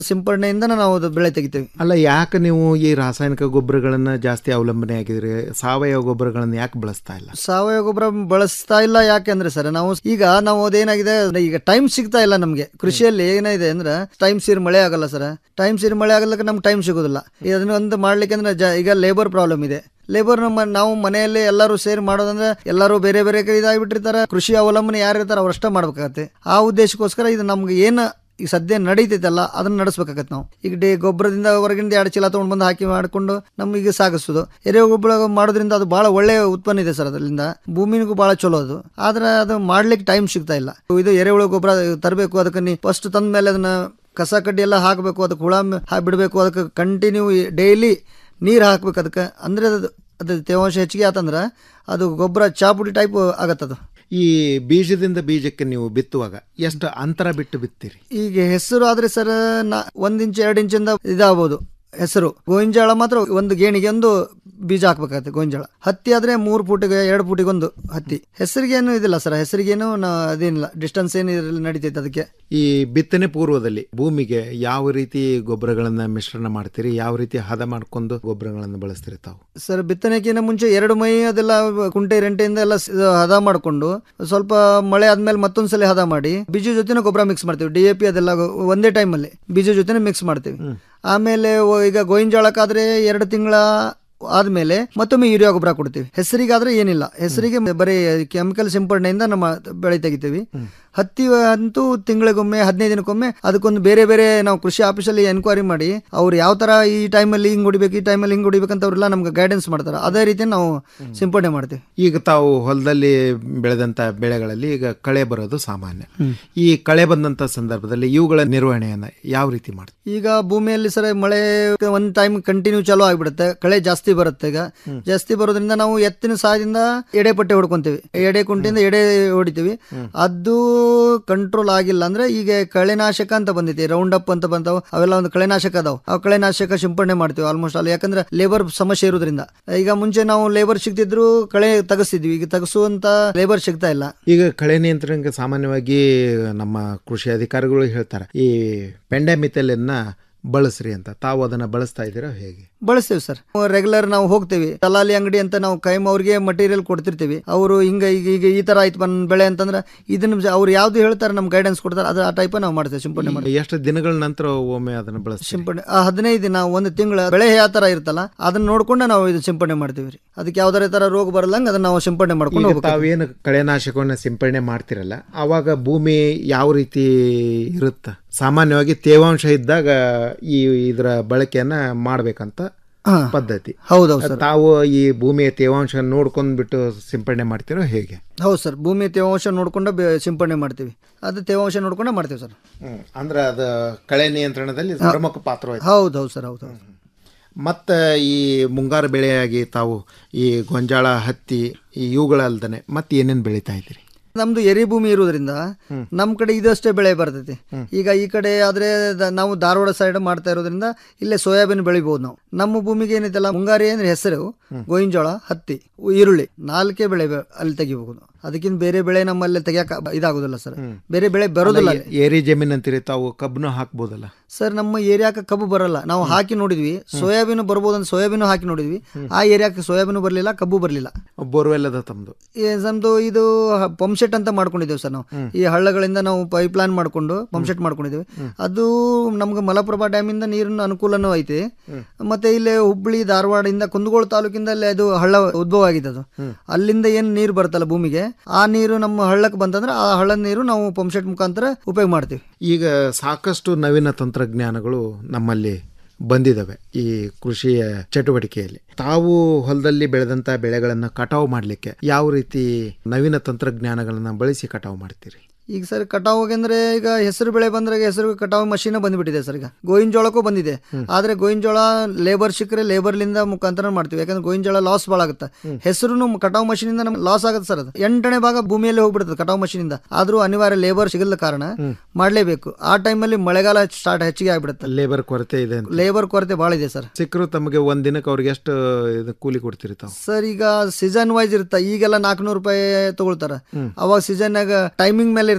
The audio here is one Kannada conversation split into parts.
ಸಿಂಪಡಣೆಯಿಂದ ನಾವು ಅದು ಬೆಳೆ ತೆಗಿತೀವಿ ಅಲ್ಲ ಯಾಕೆ ನೀವು ಈ ರಾಸಾಯನಿಕ ಗೊಬ್ಬರಗಳನ್ನ ಜಾಸ್ತಿ ಅವಲಂಬನೆ ಆಗಿದ್ರಿ ಸಾವಯವ ಗೊಬ್ಬರಗಳನ್ನ ಯಾಕೆ ಬಳಸ್ತಾ ಇಲ್ಲ ಸಾವಯವ ಗೊಬ್ಬರ ಬಳಸ್ತಾ ಇಲ್ಲ ಯಾಕೆಂದ್ರೆ ಸರ್ ನಾವು ಈಗ ನಾವು ಅದೇನಾಗಿದೆ ಈಗ ಟೈಮ್ ಸಿಗ್ತಾ ಇಲ್ಲ ನಮಗೆ ಕೃಷಿಯಲ್ಲಿ ಏನಿದೆ ಅಂದ್ರೆ ಟೈಮ್ ಸೇರಿ ಮಳೆ ಆಗಲ್ಲ ಸರ್ ಟೈಮ್ ಸೇರಿ ಮಳೆ ಆಗಲ್ಲಕ್ಕೆ ನಮ್ಗೆ ಟೈಮ್ ಸಿಗೋದಿಲ್ಲ ಇದನ್ನ ಒಂದು ಮಾಡ್ಲಿಕ್ಕೆ ಅಂದ್ರೆ ಜ- ಈಗ ಲೇಬರ್ ಪ್ರಾಬ್ಲಮ್ ಇದೆ ಲೇಬರ್ ನಮ್ಮ ನಾವು ಮನೆಯಲ್ಲಿ ಎಲ್ಲರೂ ಸೇರಿ ಮಾಡೋದಂದ್ರೆ ಎಲ್ಲರೂ ಬೇರೆ ಬೇರೆ ಕಡೆ ಇದಾಗ್ಬಿಟ್ಟಿರ್ತಾರೆ ಕೃಷಿ ಅವಲಂಬನೆ ಯಾರು ಇರ್ತಾರೆ ಅವ್ರಷ್ಟೇ ಮಾಡ್ಬೇಕಾಗತ್ತೆ ಆ ಉದ್ದೇಶಕ್ಕೋಸ್ಕರ ಇದು ನಮ್ಗೆ ಏನು ಈಗ ಸದ್ಯ ನಡೀತೈತಲ್ಲ ಅದನ್ನ ನಡೆಸ್ಬೇಕಾಗತ್ತೆ ನಾವು ಈಗ ಡೇ ಗೊಬ್ಬರದಿಂದ ಹೊರಗಿಂದ ಎರಡು ಚೀಲ ತೊಗೊಂಡು ಬಂದು ಹಾಕಿ ಮಾಡಿಕೊಂಡು ನಮಗೆ ಸಾಗಿಸೋದು ಎರೆ ಗೊಬ್ಬರ ಮಾಡೋದ್ರಿಂದ ಅದು ಬಹಳ ಒಳ್ಳೆ ಉತ್ಪನ್ನ ಇದೆ ಸರ್ ಅದರಿಂದ ಭೂಮಿನಿಗೂ ಬಹಳ ಚಲೋ ಅದು ಆದ್ರೆ ಅದು ಮಾಡ್ಲಿಕ್ಕೆ ಟೈಮ್ ಸಿಗ್ತಾ ಇಲ್ಲ ಇದು ಎರೆಹುಳ ಗೊಬ್ಬರ ತರಬೇಕು ಅದಕ್ಕೆ ನೀ ಫಸ್ಟ್ ತಂದ ಮೇಲೆ ಅದನ್ನ ಕಸ ಕಡ್ಡಿ ಎಲ್ಲ ಹಾಕಬೇಕು ಅದಕ್ಕೆ ಹುಳ ಮ- ಹಾ ಬಿಡಬೇಕು ಅದಕ್ಕೆ ಕಂಟಿನ್ಯೂ ಡೈಲಿ ನೀರು ಹಾಕ್ಬೇಕು ಅದಕ್ಕೆ ಅಂದ್ರೆ ಅದು ಅದು ತೇವಾಂಶ ಹೆಚ್ಚಿಗೆ ಆತಂದ್ರೆ ಅದು ಗೊಬ್ಬರ ಚಾಪುಡಿ ಟೈಪ್ ಆಗತ್ತದು ಈ ಬೀಜದಿಂದ ಬೀಜಕ್ಕೆ ನೀವು ಬಿತ್ತುವಾಗ ಎಷ್ಟು ಅಂತರ ಬಿಟ್ಟು ಬಿತ್ತೀರಿ ಈಗ ಹೆಸರು ಆದ್ರೆ ಸರ್ ನಾ ಒಂದ್ ಇಂಚ್ ಎರಡು ಇಂಚಿಂದ ಇದಾಗ್ಬೋದು ಹೆಸರು ಗೋಂಜಾಳ ಮಾತ್ರ ಒಂದು ಗೇಣಿಗೆ ಒಂದು ಬೀಜ ಹಾಕ್ಬೇಕಾಗತ್ತೆ ಗೋಂಜಾಳ ಹತ್ತಿ ಆದ್ರೆ ಮೂರು ಫೂಟಿಗೆ ಎರಡು ಫೂಟಿಗೆ ಒಂದು ಹತ್ತಿ ಹೆಸರಿಗೇನು ಇದಿಲ್ಲ ಸರ್ ಹೆಸರಿಗೇನು ನಾ- ಅದೇನಿಲ್ಲ ಡಿಸ್ಟೆನ್ಸ್ ಏನು ಇದ್ರಲ್ಲಿ ನಡೀತೈತೆ ಅದಕ್ಕೆ ಈ ಬಿತ್ತನೆ ಪೂರ್ವದಲ್ಲಿ ಭೂಮಿಗೆ ಯಾವ ರೀತಿ ಗೊಬ್ಬರಗಳನ್ನ ಮಿಶ್ರಣ ಮಾಡ್ತೀರಿ ಯಾವ ರೀತಿ ಹದ ಮಾಡ್ಕೊಂಡು ಗೊಬ್ಬರಗಳನ್ನು ಬಳಸ್ತೀರಿ ತಾವು ಸರ್ ಬಿತ್ತನೆಗಿಂತ ಮುಂಚೆ ಎರಡು ಮೈ ಅದೆಲ್ಲ ಕುಂಟೆ ರೆಂಟೆಯಿಂದ ಎಲ್ಲ ಸ- ಹದ ಮಾಡಿಕೊಂಡು ಸ್ವಲ್ಪ ಮಳೆ ಆದ್ಮೇಲೆ ಮತ್ತೊಂದ್ಸಲ ಹದ ಮಾಡಿ ಬೀಜ ಜೊತೆನೇ ಗೊಬ್ಬರ ಮಿಕ್ಸ್ ಮಾಡ್ತೀವಿ ಡಿ ಎ ಪಿ ಅದೆಲ್ಲ ಗೊ- ಒಂದೇ ಟೈಮಲ್ಲಿ ಬೀಜ ಜೊತೆನೆ ಮಿಕ್ಸ್ ಮಾಡ್ತೀವಿ ಆಮೇಲೆ ಒ- ಈಗ ಗೋವಿಂಜಾಳಕ್ಕಾದ್ರೆ ಎರಡು ತಿಂಗಳ ಆದ್ಮೇಲೆ ಮತ್ತೊಮ್ಮೆ ಯೂರಿಯಾ ಗೊಬ್ಬರ ಕೊಡ್ತೀವಿ ಹೆಸರಿಗಾದ್ರೆ ಏನಿಲ್ಲ ಹೆಸರಿಗೆ ಬರೀ ಕೆಮಿಕಲ್ ಸಿಂಪಡಣೆಯಿಂದ ನಮ್ಮ ಬೆಳೆ ತೆಗಿತೀವಿ ಹತ್ತಿ ಅಂತೂ ತಿಂಗಳಿಗೊಮ್ಮೆ ಹದಿನೈದು ದಿನಕ್ಕೊಮ್ಮೆ ಅದಕ್ಕೊಂದು ಬೇರೆ ಬೇರೆ ನಾವು ಕೃಷಿ ಆಫೀಸಲ್ಲಿ ಎನ್ಕ್ವೈರಿ ಮಾಡಿ ಅವ್ರು ಯಾವ ತರ ಈ ಟೈಮಲ್ಲಿ ಹಿಂಗ್ ಹೊಡಿಬೇಕು ಈ ಟೈಮಲ್ಲಿ ಹಿಂಗ್ ಹೊಡಿಬೇಕಂತ ಅವರೆಲ್ಲ ನಮ್ಗೆ ಗೈಡೆನ್ಸ್ ಮಾಡ್ತಾರೆ ಅದೇ ರೀತಿ ನಾವು ಸಿಂಪಡಣೆ ಮಾಡ್ತೀವಿ ಈಗ ತಾವು ಹೊಲದಲ್ಲಿ ಬೆಳೆದಂತ ಬೆಳೆಗಳಲ್ಲಿ ಈಗ ಕಳೆ ಬರೋದು ಸಾಮಾನ್ಯ ಈ ಕಳೆ ಬಂದಂತ ಸಂದರ್ಭದಲ್ಲಿ ಇವುಗಳ ನಿರ್ವಹಣೆಯನ್ನ ಯಾವ ರೀತಿ ಮಾಡ್ತೀವಿ ಈಗ ಭೂಮಿಯಲ್ಲಿ ಸರ್ ಮಳೆ ಒಂದ್ ಟೈಮ್ ಕಂಟಿನ್ಯೂ ಚಾಲೂ ಆಗ್ಬಿಡುತ್ತೆ ಕಳೆ ಜಾಸ್ತಿ ಬರುತ್ತೆ ಈಗ ಜಾಸ್ತಿ ಬರೋದ್ರಿಂದ ನಾವು ಎತ್ತಿನ ಸಹಾಯದಿಂದ ಎಡೆ ಪಟ್ಟೆ ಹೊಡ್ಕೊಂತೀವಿ ಎಡೆ ಕುಂಟಿಂದ ಎಡೆ ಹೊಡಿತೀವಿ ಅದು ಕಂಟ್ರೋಲ್ ಆಗಿಲ್ಲ ಅಂದ್ರೆ ಈಗ ಕಳೆನಾಶಕ ಅಂತ ಬಂದೈತಿ ರೌಂಡ್ ಅಪ್ ಅಂತ ಬಂತಾವ ಅವೆಲ್ಲ ಒಂದು ಕಳೆನಾಶಕ ಅದಾವ ಆ ಕಳೆನಾಶಕ ಸಿಂಪಡಣೆ ಮಾಡ್ತೀವಿ ಆಲ್ಮೋಸ್ಟ್ ಅಲ್ಲಿ ಯಾಕಂದ್ರೆ ಲೇಬರ್ ಸಮಸ್ಯೆ ಇರೋದ್ರಿಂದ ಈಗ ಮುಂಚೆ ನಾವು ಲೇಬರ್ ಸಿಗ್ತಿದ್ರು ಕಳೆ ತೆಗಿಸ್ತಿದ್ವಿ ಈಗ ತೆಗೆಸುವಂತ ಲೇಬರ್ ಸಿಗ್ತಾ ಇಲ್ಲ ಈಗ ಕಳೆ ನಿಯಂತ್ರಣಕ್ಕೆ ಸಾಮಾನ್ಯವಾಗಿ ನಮ್ಮ ಕೃಷಿ ಅಧಿಕಾರಿಗಳು ಹೇಳ್ತಾರೆ ಈ ಪೆಂಡೆಮಿಥೆಲನ್ನ ಬಳಸ್ರಿ ಅಂತ ತಾವು ಅದನ್ನ ಬಳಸ್ತಾ ಇದ್ದೀರಾ ಹೇಗೆ ಬಳಸ್ತೇವೆ ಸರ್ ರೆಗ್ಯುಲರ್ ನಾವು ಹೋಗ್ತೇವಿ ದಲಾಲಿ ಅಂಗಡಿ ಅಂತ ನಾವು ಕೈಮ್ ಅವ್ರಿಗೆ ಮಟೀರಿಯಲ್ ಕೊಡ್ತಿರ್ತೀವಿ ಅವರು ಹಿಂಗ ಈಗ ಈಗ ಈ ತರ ಆಯ್ತು ಬಂದ್ ಬೆಳೆ ಅಂತಂದ್ರೆ ಇದನ್ನ ಜ- ಅವ್ರು ಯಾವ್ದು ಹೇಳ್ತಾರೆ ನಮ್ ಗೈಡೆನ್ಸ್ ಕೊಡ್ತಾರೆ ಅದು ಆ ಟೈಪ್ ನಾವು ಮಾಡ್ತೇವೆ ಸಿಂಪಡಣೆ ಮಾಡಿ ಎಷ್ಟು ದಿನಗಳ ನಂತರ ಒಮ್ಮೆ ಅದನ್ನ ಬಳಸ್ತೀರಿ ಸಿಂಪಡಣೆ ಆ ಹದಿನೈದು ದಿನ ಒಂದು ತಿಂಗಳ ಬೆಳೆ ಯಾವ ತರ ಇರ್ತಲ್ಲ ಅದನ್ನ ನೋಡ್ಕೊಂಡು ನಾವು ಇದು ಸಿಂಪಡಣೆ ಮಾಡ್ತೀವಿ ರೀ ಅದಕ್ಕೆ ಯಾವ್ದಾರ ತರ ರೋಗ ಬರಲ್ಲಂಗ ಅದನ್ನ ನಾವು ಸಿಂಪಡಣೆ ಮಾಡ್ಕೊಂಡು ಈಗ ಹೋಗ್ಬೇಕು ತಾವೇನು ಕಳೆನಾಶಕವನ್ನ ಸಿಂಪಡಣೆ ಮಾಡ್ತಿರಲ್ಲ ಅವಾಗ ಭೂಮಿ ಯಾವ ರೀತಿ ಇರುತ್ತೆ ಸಾಮಾನ್ಯವಾಗಿ ತೇವಾಂಶ ಇದ್ದಾಗ ಈ ಇದರ ಬಳಕೆಯನ್ನ ಮಾಡ್ಬೇಕಂತ ಹಾ. ಪದ್ಧತಿ ಹೌದೌದು ಸರ್ ತಾವು ಈ ಭೂಮಿಯ ತೇವಾಂಶ ನೋಡ್ಕೊಂಡ್ಬಿಟ್ಟು ಸಿಂಪಡಣೆ ಮಾಡ್ತಿರೋ ಹೇಗೆ ಹೌದು ಸರ್ ಭೂಮಿ ತೇವಾಂಶ ನೋಡ್ಕೊಂಡು ಬೆ- ಸಿಂಪಡಣೆ ಮಾಡ್ತೀವಿ ಅದು ತೇವಾಂಶ ನೋಡ್ಕೊಂಡೆ ಮಾಡ್ತೀವಿ ಸರ್ ಅಂದ್ರೆ ಅದು ಕಳೆ ನಿಯಂತ್ರಣದಲ್ಲಿ ಪ್ರಮುಖ ಪಾತ್ರ ವಹಿಸುತ್ತೆ. ಹೌದು ಹೌದು ಸರ್ ಹೌದು ಹೌದು ಮತ್ತು ಈ ಮುಂಗಾರು ಬೆಳೆಯಾಗಿ ತಾವು ಈ ಗೊಂಜಾಳ ಹತ್ತಿ ಈ ಇವುಗಳಲ್ದನೆ ಮತ್ತೆ ಏನೇನು ಬೆಳೀತಾ ಇದ್ದೀರಿ ನಮ್ದು ಎರಿ ಭೂಮಿ ಇರೋದ್ರಿಂದ ನಮ್ ಕಡೆ ಇದಷ್ಟೇ ಬೆಳೆ ಬರ್ತೈತಿ ಈಗ ಈ ಕಡೆ ಆದ್ರೆ ದ- ನಾವು ಧಾರವಾಡ ಸೈಡ್ ಮಾಡ್ತಾ ಇರೋದ್ರಿಂದ ಇಲ್ಲೇ ಸೋಯಾಬೀನ್ ಬೆಳಿಬಹುದು ನಾವು ನಮ್ಮ ಭೂಮಿಗೆ ಏನೈತಲ್ಲ ಮುಂಗಾರಿ ಅಂದ್ರೆ ಹೆಸರು ಗೋವಿನಜೋಳ ಹತ್ತಿ ಈರುಳ್ಳಿ ನಾಲ್ಕೇ ಬೆಳೆ ಬೆ- ಅಲ್ಲಿ ತೆಗಿಬಹುದು ಅದಕ್ಕಿಂತ ಬೇರೆ ಬೆಳೆ ನಮ್ಮಲ್ಲಿ ತೆಗಿಯಕ ಇದಾಗುದಿಲ್ಲ ಸರ್ ಬೇರೆ ಬೆಳೆ ಬರೋದಿಲ್ಲ ಅಲ್ಲಿ. ಏರಿ ಜಮೀನು ಅಂತೀರಿ ತಾವು ಕಬ್ಬನು ಹಾಕ್ಬೋದಲ್ಲ ಸರ್ ನಮ್ಮ ಏರಿಯಾಕ ಕಬ್ಬು ಬರಲ್ಲ ನಾವು ಹಾಕಿ ನೋಡಿದ್ವಿ ಸೋಯಾಬೀನ್ ಬರ್ಬೋದು ಅಂತ ಸೋಯಾಬೀನು ಹಾಕಿ ನೋಡಿದ್ವಿ ಆ ಏರಿಯಾಕ್ಕೆ ಸೋಯಾಬೀನು ಬರಲಿಲ್ಲ ಕಬ್ಬು ಬರಲಿಲ್ಲ ಬೋರ್ವೆಲ್ ಅದ ತಮ್ಮದು ನಮ್ದು ಇದು ಪಂಪ್ಸೆಟ್ ಅಂತ ಮಾಡ್ಕೊಂಡಿದ್ದೇವೆ ಸರ್ ನಾವು ಈ ಹಳ್ಳಗಳಿಂದ ನಾವು ಪೈಪ್ ಲೈನ್ ಮಾಡ್ಕೊಂಡು ಪಂಪ್ಸೆಟ್ ಮಾಡ್ಕೊಂಡಿದ್ದೇವೆ ಅದು ನಮ್ಗೆ ಮಲಪ್ರಭಾ ಡ್ಯಾಮ್ ಇಂದ ನೀರಿನ ಅನುಕೂಲನೂ ಐತೆ ಮತ್ತೆ ಇಲ್ಲಿ ಹುಬ್ಳಿ ಧಾರವಾಡದಿಂದ ಕುಂದಗೋಳ ತಾಲೂಕಿಂದ ಅಲ್ಲಿ ಅದು ಹಳ್ಳ ಉದ್ಭವ ಆಗಿದೆ ಅದು ಅಲ್ಲಿಂದ ಏನ್ ನೀರು ಬರ್ತಲ್ಲ ಭೂಮಿಗೆ ಆ ನೀರು ನಮ್ಮ ಹಳ್ಳಕ್ಕೆ ಬಂತಂದ್ರೆ ಆ ಹಳ್ಳದ ನೀರು ನಾವು ಪಂಪ್ಸೆಟ್ ಮುಖಾಂತರ ಉಪಯೋಗ ಮಾಡ್ತೀವಿ ಈಗ ಸಾಕಷ್ಟು ನವೀನ ತಂತ್ರಜ್ಞಾನಗಳು ನಮ್ಮಲ್ಲಿ ಬಂದಿದ್ದಾವೆ ಈ ಕೃಷಿಯ ಚಟುವಟಿಕೆಯಲ್ಲಿ ತಾವು ಹೊಲದಲ್ಲಿ ಬೆಳೆದಂತ ಬೆಳೆಗಳನ್ನು ಕಟಾವು ಮಾಡಲಿಕ್ಕೆ ಯಾವ ರೀತಿ ನವೀನ ತಂತ್ರಜ್ಞಾನಗಳನ್ನ ಬಳಸಿ ಕಟಾವು ಮಾಡ್ತೀರಿ ಈಗ ಸರ್ ಕಟಾವಿಗೆ ಅಂದ್ರೆ ಈಗ ಹೆಸರು ಬೆಳೆ ಬಂದ್ರೆ ಹೆಸರು ಕಟಾವು ಮಷೀನ್ ಬಂದ್ಬಿಟ್ಟಿದೆ ಸರ್ ಈಗ ಗೋವಿನ ಜೋಳಕ್ಕೂ ಬಂದಿದೆ ಆದ್ರೆ ಗೋವಿನ ಜೋಳ ಲೇಬರ್ ಸಿಕ್ಕರೆ ಲೇಬರ್ಲಿಂದ ಮುಖಾಂತರ ಮಾಡ್ತೀವಿ ಯಾಕಂದ್ರೆ ಗೋವಿನ ಜೋಳ ಲಾಸ್ ಭಾಳ ಆಗುತ್ತೆ ಹೆಸರು ಕಟಾವು ಮಷೀನ್ ಇಂದ ನಮ್ಗೆ ಲಾಸ್ ಆಗುತ್ತೆ ಸರ್ ಅದು ಎಂಟನೇ ಭಾಗ ಭೂಮಿಯಲ್ಲಿ ಹೋಗ್ಬಿಡ್ತದೆ ಕಟಾವು ಮಷೀನ್ ಇಂದ ಆದ್ರೂ ಅನಿವಾರ್ಯ ಲೇಬರ್ ಸಿಗಲ್ಲ ಕಾರಣ ಮಾಡ್ಲೇಬೇಕು ಆ ಟೈಮಲ್ಲಿ ಮಳೆಗಾಲ ಸ್ಟಾರ್ಟ್ ಹೆಚ್ಚಿಗೆ ಆಗ್ಬಿಡುತ್ತೆ ಲೇಬರ್ ಕೊರತೆ ಇದೆ ಅಂತ ಲೇಬರ್ ಕೊರತೆ ಭಾಳ ಇದೆ ಸರ್ ಸಿಕ್ಕರು ತಮಗೆ ಒಂದ್ ದಿನಕ್ಕೆ ಅವ್ರಿಗೆ ಎಷ್ಟು ಇದು ಕೂಲಿ ಕೊಡ್ತೀರಿ ತಾವು ಸರ್ ಈಗ ಸೀಸನ್ ವೈಸ್ ಇರುತ್ತೆ ಈಗೆಲ್ಲ ನಾಲ್ಕುನೂರು ರೂಪಾಯಿ ತಗೊಳ್ತಾರ ಅವಾಗ ಸೀಸನ್ ಟೈಮಿಂಗ್ ಮೇಲೆ ಇರ್ತದೆ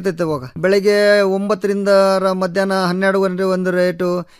ಇರ್ತೈತೆ ಅವಾಗ ಬೆಳಗ್ಗೆ ಒಂಬತ್ತರಿಂದ ರ- ಮಧ್ಯಾಹ್ನ ಹನ್ನೆರಡು ಗಂಟೆ ಒಂದು ರೇಟು